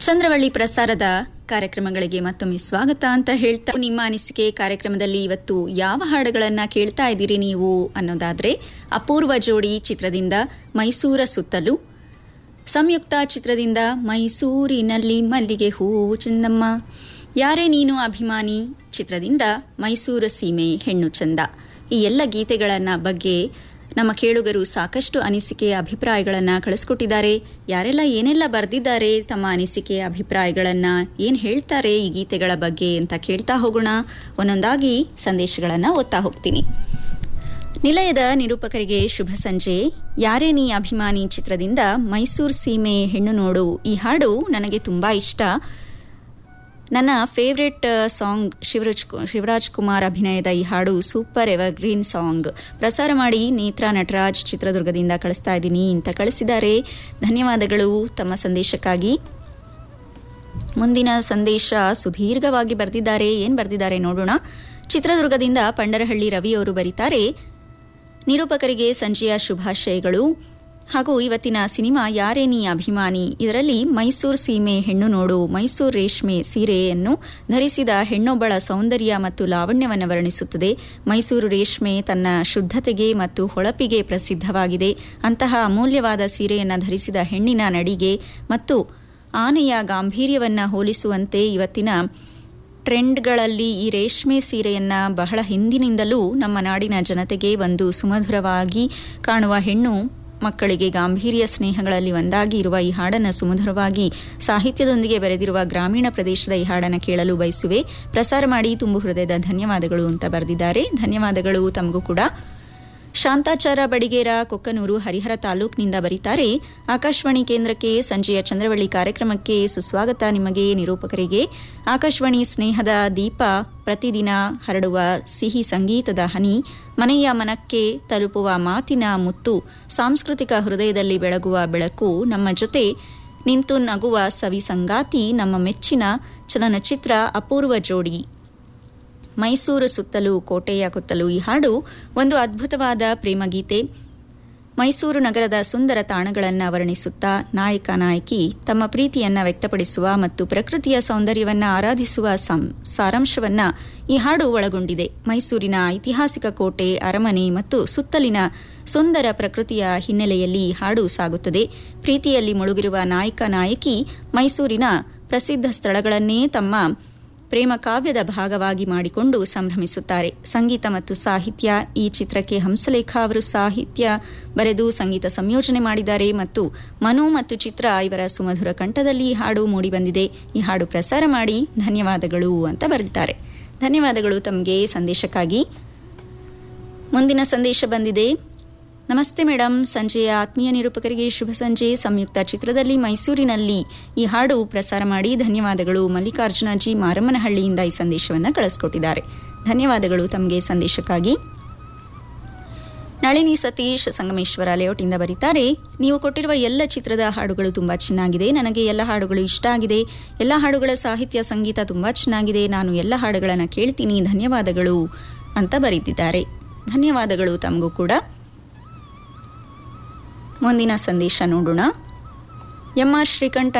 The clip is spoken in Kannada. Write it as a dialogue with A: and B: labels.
A: ಚಂದ್ರವಳ್ಳಿ ಪ್ರಸಾರದ ಕಾರ್ಯಕ್ರಮಗಳಿಗೆ ಮತ್ತೊಮ್ಮೆ ಸ್ವಾಗತ ಅಂತ ಹೇಳ್ತಾ ನಿಮ್ಮ ಅನಿಸಿಕೆ ಕಾರ್ಯಕ್ರಮದಲ್ಲಿ ಇವತ್ತು ಯಾವ ಹಾಡುಗಳನ್ನ ಕೇಳ್ತಾ ಇದ್ದೀರಿ ನೀವು ಅನ್ನೋದಾದ್ರೆ ಅಪೂರ್ವ ಜೋಡಿ ಚಿತ್ರದಿಂದ ಮೈಸೂರ ಸುತ್ತಲೂ ಸಂಯುಕ್ತ ಚಿತ್ರದಿಂದ ಮೈಸೂರಿನಲ್ಲಿ ಮಲ್ಲಿಗೆ ಹೂವು ಚಂದಮ್ಮ ಯಾರೇ ನೀನು ಅಭಿಮಾನಿ ಚಿತ್ರದಿಂದ ಮೈಸೂರು ಸೀಮೆ ಹೆಣ್ಣು ಚಂದ ಈ ಎಲ್ಲ ಗೀತೆಗಳನ್ನ ಬಗ್ಗೆ ನಮ್ಮ ಕೇಳುಗರು ಸಾಕಷ್ಟು ಅನಿಸಿಕೆ ಅಭಿಪ್ರಾಯಗಳನ್ನು ಕಳಿಸ್ಕೊಟ್ಟಿದ್ದಾರೆ ಯಾರೆಲ್ಲ ಏನೆಲ್ಲ ಬರೆದಿದ್ದಾರೆ ತಮ್ಮ ಅನಿಸಿಕೆ ಅಭಿಪ್ರಾಯಗಳನ್ನು ಏನು ಹೇಳ್ತಾರೆ ಈ ಗೀತೆಗಳ ಬಗ್ಗೆ ಅಂತ ಕೇಳ್ತಾ ಹೋಗೋಣ ಒಂದೊಂದಾಗಿ ಸಂದೇಶಗಳನ್ನು ಓದ್ತಾ ಹೋಗ್ತೀನಿ ನಿಲಯದ ನಿರೂಪಕರಿಗೆ ಶುಭ ಸಂಜೆ ಯಾರೇ ನೀ ಅಭಿಮಾನಿ ಚಿತ್ರದಿಂದ ಮೈಸೂರು ಸೀಮೆ ಹೆಣ್ಣು ನೋಡು ಈ ಹಾಡು ನನಗೆ ತುಂಬಾ ಇಷ್ಟ ನನ್ನ ಫೇವ್ರೆಟ್ ಸಾಂಗ್ ಶಿವರಾಜ್ ಶಿವರಾಜ್ ಕುಮಾರ್ ಅಭಿನಯದ ಈ ಹಾಡು ಸೂಪರ್ ಎವರ್ಗ್ರೀನ್ ಸಾಂಗ್ ಪ್ರಸಾರ ಮಾಡಿ ನೇತ್ರಾ ನಟರಾಜ್ ಚಿತ್ರದುರ್ಗದಿಂದ ಕಳಿಸ್ತಾ ಇದ್ದೀನಿ ಅಂತ ಕಳಿಸಿದ್ದಾರೆ ಧನ್ಯವಾದಗಳು ತಮ್ಮ ಸಂದೇಶಕ್ಕಾಗಿ ಮುಂದಿನ ಸಂದೇಶ ಸುದೀರ್ಘವಾಗಿ ಬರೆದಿದ್ದಾರೆ ಏನು ಬರೆದಿದ್ದಾರೆ ನೋಡೋಣ ಚಿತ್ರದುರ್ಗದಿಂದ ಪಂಡರಹಳ್ಳಿ ರವಿ ಅವರು ಬರೀತಾರೆ ನಿರೂಪಕರಿಗೆ ಸಂಜೆಯ ಶುಭಾಶಯಗಳು ಹಾಗೂ ಇವತ್ತಿನ ಸಿನಿಮಾ ಯಾರೇ ನೀ ಅಭಿಮಾನಿ ಇದರಲ್ಲಿ ಮೈಸೂರು ಸೀಮೆ ಹೆಣ್ಣು ನೋಡು ಮೈಸೂರು ರೇಷ್ಮೆ ಸೀರೆಯನ್ನು ಧರಿಸಿದ ಹೆಣ್ಣೊಬ್ಬಳ ಸೌಂದರ್ಯ ಮತ್ತು ಲಾವಣ್ಯವನ್ನು ವರ್ಣಿಸುತ್ತದೆ ಮೈಸೂರು ರೇಷ್ಮೆ ತನ್ನ ಶುದ್ಧತೆಗೆ ಮತ್ತು ಹೊಳಪಿಗೆ ಪ್ರಸಿದ್ಧವಾಗಿದೆ ಅಂತಹ ಅಮೂಲ್ಯವಾದ ಸೀರೆಯನ್ನು ಧರಿಸಿದ ಹೆಣ್ಣಿನ ನಡಿಗೆ ಮತ್ತು ಆನೆಯ ಗಾಂಭೀರ್ಯವನ್ನು ಹೋಲಿಸುವಂತೆ ಇವತ್ತಿನ ಟ್ರೆಂಡ್ಗಳಲ್ಲಿ ಈ ರೇಷ್ಮೆ ಸೀರೆಯನ್ನ ಬಹಳ ಹಿಂದಿನಿಂದಲೂ ನಮ್ಮ ನಾಡಿನ ಜನತೆಗೆ ಒಂದು ಸುಮಧುರವಾಗಿ ಕಾಣುವ ಹೆಣ್ಣು ಮಕ್ಕಳಿಗೆ ಗಾಂಭೀರ್ಯ ಸ್ನೇಹಗಳಲ್ಲಿ ಒಂದಾಗಿ ಇರುವ ಈ ಹಾಡನ್ನು ಸುಮಧುರವಾಗಿ ಸಾಹಿತ್ಯದೊಂದಿಗೆ ಬರೆದಿರುವ ಗ್ರಾಮೀಣ ಪ್ರದೇಶದ ಈ ಹಾಡನ್ನು ಕೇಳಲು ಬಯಸುವೆ ಪ್ರಸಾರ ಮಾಡಿ ತುಂಬು ಹೃದಯದ ಧನ್ಯವಾದಗಳು ಅಂತ ಬರೆದಿದ್ದಾರೆ ಧನ್ಯವಾದಗಳು ತಮಗೂ ಕೂಡ ಶಾಂತಾಚಾರ ಬಡಿಗೇರ ಕೊಕ್ಕನೂರು ಹರಿಹರ ತಾಲೂಕಿನಿಂದ ಬರೀತಾರೆ ಆಕಾಶವಾಣಿ ಕೇಂದ್ರಕ್ಕೆ ಸಂಜೆಯ ಚಂದ್ರವಳ್ಳಿ ಕಾರ್ಯಕ್ರಮಕ್ಕೆ ಸುಸ್ವಾಗತ ನಿಮಗೆ ನಿರೂಪಕರಿಗೆ ಆಕಾಶವಾಣಿ ಸ್ನೇಹದ ದೀಪ ಪ್ರತಿದಿನ ಹರಡುವ ಸಿಹಿ ಸಂಗೀತದ ಹನಿ ಮನೆಯ ಮನಕ್ಕೆ ತಲುಪುವ ಮಾತಿನ ಮುತ್ತು ಸಾಂಸ್ಕೃತಿಕ ಹೃದಯದಲ್ಲಿ ಬೆಳಗುವ ಬೆಳಕು ನಮ್ಮ ಜೊತೆ ನಿಂತು ನಗುವ ಸವಿ ಸಂಗಾತಿ ನಮ್ಮ ಮೆಚ್ಚಿನ ಚಲನಚಿತ್ರ ಅಪೂರ್ವ ಜೋಡಿ ಮೈಸೂರು ಸುತ್ತಲೂ ಕೋಟೆಯ ಕುತ್ತಲೂ ಈ ಹಾಡು ಒಂದು ಅದ್ಭುತವಾದ ಪ್ರೇಮಗೀತೆ ಮೈಸೂರು ನಗರದ ಸುಂದರ ತಾಣಗಳನ್ನು ವರ್ಣಿಸುತ್ತಾ ನಾಯಕ ನಾಯಕಿ ತಮ್ಮ ಪ್ರೀತಿಯನ್ನ ವ್ಯಕ್ತಪಡಿಸುವ ಮತ್ತು ಪ್ರಕೃತಿಯ ಸೌಂದರ್ಯವನ್ನು ಆರಾಧಿಸುವ ಸಾರಾಂಶವನ್ನ ಈ ಹಾಡು ಒಳಗೊಂಡಿದೆ ಮೈಸೂರಿನ ಐತಿಹಾಸಿಕ ಕೋಟೆ ಅರಮನೆ ಮತ್ತು ಸುತ್ತಲಿನ ಸುಂದರ ಪ್ರಕೃತಿಯ ಹಿನ್ನೆಲೆಯಲ್ಲಿ ಈ ಹಾಡು ಸಾಗುತ್ತದೆ ಪ್ರೀತಿಯಲ್ಲಿ ಮುಳುಗಿರುವ ನಾಯಕ ನಾಯಕಿ ಮೈಸೂರಿನ ಪ್ರಸಿದ್ಧ ಸ್ಥಳಗಳನ್ನೇ ತಮ್ಮ ಪ್ರೇಮ ಕಾವ್ಯದ ಭಾಗವಾಗಿ ಮಾಡಿಕೊಂಡು ಸಂಭ್ರಮಿಸುತ್ತಾರೆ ಸಂಗೀತ ಮತ್ತು ಸಾಹಿತ್ಯ ಈ ಚಿತ್ರಕ್ಕೆ ಹಂಸಲೇಖ ಅವರು ಸಾಹಿತ್ಯ ಬರೆದು ಸಂಗೀತ ಸಂಯೋಜನೆ ಮಾಡಿದ್ದಾರೆ ಮತ್ತು ಮನು ಮತ್ತು ಚಿತ್ರ ಇವರ ಸುಮಧುರ ಕಂಠದಲ್ಲಿ ಈ ಹಾಡು ಮೂಡಿಬಂದಿದೆ ಈ ಹಾಡು ಪ್ರಸಾರ ಮಾಡಿ ಧನ್ಯವಾದಗಳು ಅಂತ ಬರೆದಿದ್ದಾರೆ ಧನ್ಯವಾದಗಳು ತಮಗೆ ಸಂದೇಶಕ್ಕಾಗಿ ಮುಂದಿನ ಸಂದೇಶ ಬಂದಿದೆ ನಮಸ್ತೆ ಮೇಡಮ್ ಸಂಜೆಯ ಆತ್ಮೀಯ ನಿರೂಪಕರಿಗೆ ಶುಭ ಸಂಜೆ ಸಂಯುಕ್ತ ಚಿತ್ರದಲ್ಲಿ ಮೈಸೂರಿನಲ್ಲಿ ಈ ಹಾಡು ಪ್ರಸಾರ ಮಾಡಿ ಧನ್ಯವಾದಗಳು ಮಲ್ಲಿಕಾರ್ಜುನ ಜಿ ಮಾರಮ್ಮನಹಳ್ಳಿಯಿಂದ ಈ ಸಂದೇಶವನ್ನು ಕಳಿಸ್ಕೊಟ್ಟಿದ್ದಾರೆ ಧನ್ಯವಾದಗಳು ತಮಗೆ ಸಂದೇಶಕ್ಕಾಗಿ ನಳಿನಿ ಸತೀಶ್ ಸಂಗಮೇಶ್ವರ ಲೇಔಟಿಂದ ಬರೀತಾರೆ ನೀವು ಕೊಟ್ಟಿರುವ ಎಲ್ಲ ಚಿತ್ರದ ಹಾಡುಗಳು ತುಂಬಾ ಚೆನ್ನಾಗಿದೆ ನನಗೆ ಎಲ್ಲ ಹಾಡುಗಳು ಇಷ್ಟ ಆಗಿದೆ ಎಲ್ಲ ಹಾಡುಗಳ ಸಾಹಿತ್ಯ ಸಂಗೀತ ತುಂಬಾ ಚೆನ್ನಾಗಿದೆ ನಾನು ಎಲ್ಲ ಹಾಡುಗಳನ್ನು ಕೇಳ್ತೀನಿ ಧನ್ಯವಾದಗಳು ಅಂತ ಬರೀತಿದ್ದಾರೆ ಧನ್ಯವಾದಗಳು ತಮಗೂ ಕೂಡ ಮುಂದಿನ ಸಂದೇಶ ನೋಡೋಣ ಎಂಆರ್ ಶ್ರೀಕಂಠ